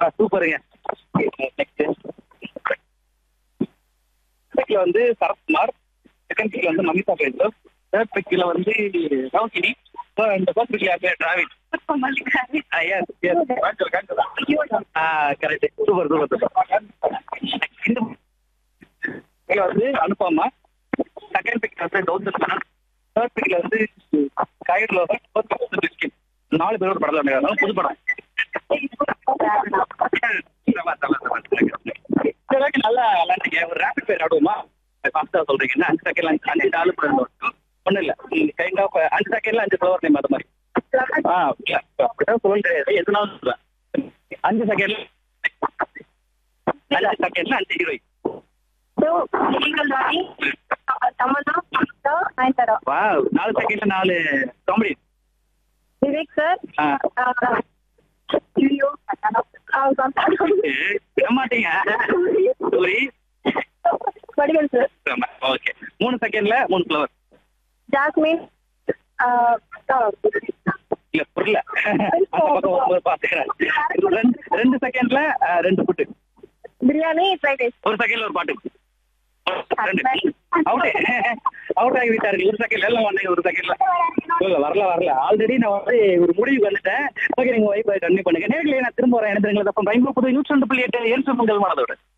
சூப்பருங்க நெக்ஸ்ட் பிக்ல வந்து சரத்குமார் செகண்ட் பிக்ல வந்து மமிதா பேசர் தேர்ட் பிக்ல வந்து நவகினி இந்த ஃபர்ஸ்ட் பிக்ல யாரு Dravid yes yes correct super super super இந்த பிக்ல வந்து அனுப்பாமா செகண்ட் பிக்ல வந்து டவுசர் மேனம் தேர்ட் பிக்ல வந்து கயர் லோகர் ஃபோர்த் பிக்ல வந்து பிஸ்கின் நாலு பேர் ஒரு படத்தில் வந்திருக்காங்க புது படம் இதற்கு நல்லா விளாண்டுங்க ஒரு ரேபிட் ஃபயர் ஆடுவோமா ஃபாஸ்டா சொல்றீங்கன்னா அஞ்சு செகண்ட்ல அஞ்சு அஞ்சு நாலு படம் ஒன்றும் இல்லை கைண்ட் ஆஃப் அஞ்சு செகண்ட்ல அஞ்சு ஃப்ளவர் நேம் அது மாதிரி ஆ இல்ல அப்படிதான் சொல்ல கிடையாது எதுனாலும் சொல்லுவேன் அஞ்சு செகண்ட்ல அஞ்சு செகண்ட்ல அஞ்சு ஹீரோயின் வா நாலு செகண்ட்ல நாலு காமெடி விவேக் சார் ஆ விட மாட்டீங்க சூரி வடிவல் சார் ஓகே மூணு செகண்ட்ல மூணு ஃப்ளவர் ஜாஸ்மின் இல்ல புரியல அந்த பக்கம் வரும்போது பாத்துக்கிறேன் ரெண்டு ரெண்டு செகண்ட்ல ரெண்டு புட்டு பிரியாணி ஃப்ரைட் ரைஸ் ஒரு செகண்ட்ல ஒரு பாட்டு ரெண்டு அவுட் அவுட் ஆகி விட்டாரு ஒரு செகண்ட்ல எல்லாம் வந்தீங்க ஒரு செகண்ட்ல இல்ல வரல வரல ஆல்ரெடி நான் வந்து ஒரு முடிவுக்கு வந்துட்டேன் ஓகே நீங்க வைப் கன்டினியூ பண்ணுங்க நேரில் நான் திரும்ப வரேன் எனக்கு தப்பம் பயன்படுத்த புது நூற்றி ரெண்டு புள்ளி எட்டு ஏன் சொல்லுங்கள் மனதோடு